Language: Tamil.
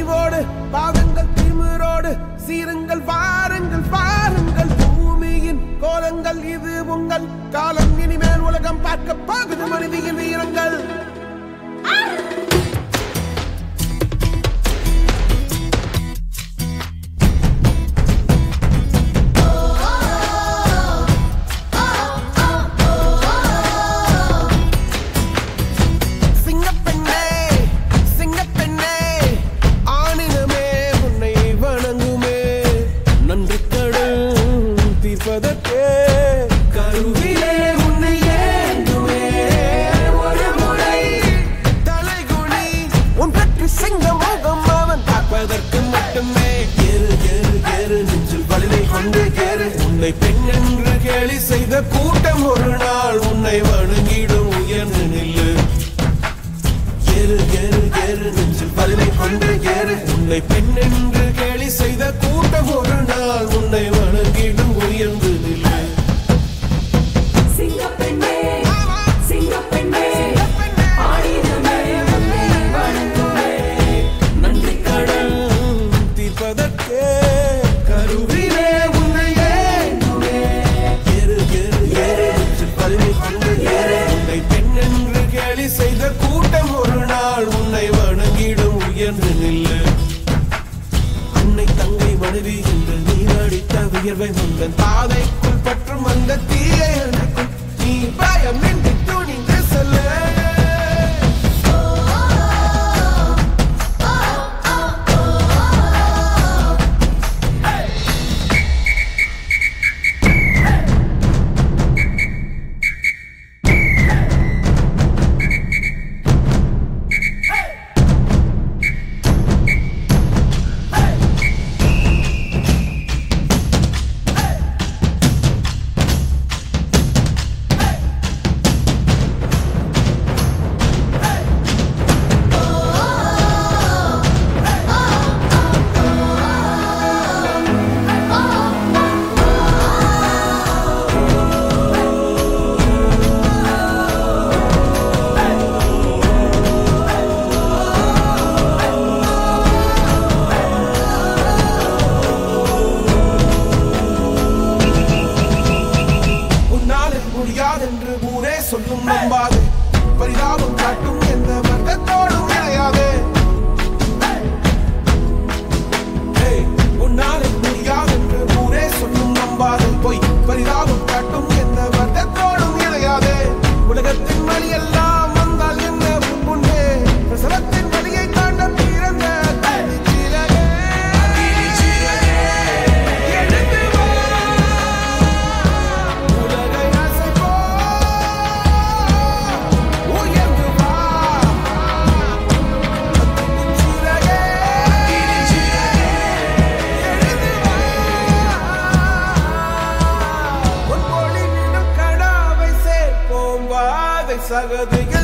பணிவோடு பாதங்கள் திமிரோடு சீருங்கள் வாருங்கள் வாருங்கள் பூமியின் கோலங்கள் இது உங்கள் காலம் இனிமேல் உலகம் பார்க்க போகுது மனிதியின் வீரங்கள் சிங்கப்பெண்ணே சிங்கப்பெண்ணே ஆணினமே உன்னை வணங்குமே நன்றி கடல் தீர்ப்பதற்கே கருவிலே உன்னை ஏந்துமே ஒரு முறை தலைகுனி உன் பற்றி சிங்க முகம் அவன் பார்ப்பதற்கு மட்டுமே ஏறு ஏறு ஏறு நெஞ்சில் வலிமை கொண்டு ஏறு உன்னை பெண் என்று கேலி செய்த கூட்டம் ஒரு நாள் உன்னை வணங்கிடும் உயர்ந்து நில்லு ஏறு ஏறு ஏறு நெஞ்சில் வலிமை கொண்டு ஏறு உன்னை பெண் என்று கேலி செய்த கூட்டம் ஒரு நாள் உன்னை வணங்கிடும் உயர்ந்து நில்லு சிங்கப்பெண்ணே சிங்கப்பெண்ணே ஆடினமே உன்னை வணங்குவே நன்றி கடல் தீர்ப்பதற்கே கருவிலே உன்னை ஏந்துமே ஏறு ஏறு ஏறு நெஞ்சில் வலிமை கொண்டு ஏறு உன்னை பெண் என்று கேலி செய்த கூட்டம் ஒரு நாள் உன்னை வணங்கிடும் உயர்ந்து நில்லு அன்னை தங்கை மனைவி என்று நீ அடித்த வியர்வை முந்தன் பாதைக்குள் பற்றும் அந்த தீயை அணைக்கும் நீ பயமின்றி துணிந்து செல்ல உன்னாலே முடியாதென்று ஊரே சொல்லும் நம்பாது பரிதாபம் காட்டும் எந்த வர்க்கத்தோடும் இணையாது ஏய், உன்னாலே முடியாதென்று ஊரே சொல்லும் நம்பாது பொய் பரிதாபம் காட்டும் எந்த வர்க்கத்தோடும் இணையாது உலகத்தின் வழி எல்லாம் வந்தால் என்ன உன்னே பிரசவத்தின் வழியை தாண்ட பிறந்த தனிச்சிறகே. எழுந்து வா உலகை அசைப்போம் உயர்ந்து வா அத்தின் சிறகே எழுந்து வா உன் மொழி நிலம் கடாவை சேர்ப்போம் வாதை சகதிகள்